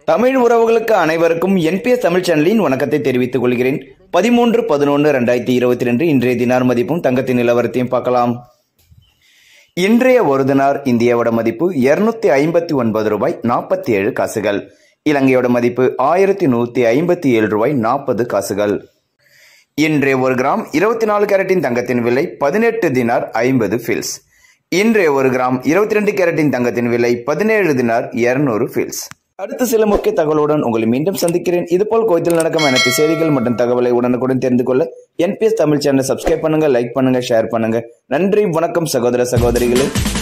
தமிழ் உறவுகளுக்கு அனைவருக்கும் என்பிஎஸ் தமிழ் சேனலின் வணக்கத்தை தெரிவித்துக் கொள்கிறேன் பதிமூன்று பதினொன்று ரெண்டாயிரத்தி இருபத்தி ரெண்டு இன்றைய தினார் மதிப்பும் தங்கத்தின் நிலவரத்தையும் பார்க்கலாம் இன்றைய ஒரு தினார் இந்தியாவோட மதிப்பு இருநூத்தி ஐம்பத்தி ஒன்பது ரூபாய் நாற்பத்தி ஏழு காசுகள் இலங்கையோட மதிப்பு ஆயிரத்தி நூத்தி ஐம்பத்தி ஏழு ரூபாய் நாற்பது காசுகள் இன்றைய ஒரு கிராம் இருபத்தி நாலு கேரட்டின் தங்கத்தின் விலை பதினெட்டு தினார் ஐம்பது ஃபில்ஸ் இன்றைய ஒரு கிராம் இருபத்தி ரெண்டு கேரட்டின் தங்கத்தின் விலை பதினேழு தினார் இருநூறு ஃபில்ஸ் அடுத்த சில முக்கிய தகவலுடன் உங்களை மீண்டும் சந்திக்கிறேன் இதுபோல் கோயத்தில் நடக்கும் அனைத்து செய்திகள் மற்றும் தகவலை உடனுக்குடன் தெரிந்து கொள்ள என்பிஎஸ் தமிழ் சேனலை சப்ஸ்கிரைப் பண்ணுங்க லைக் பண்ணுங்க ஷேர் பண்ணுங்க நன்றி வணக்கம் சகோதர சகோதரிகளே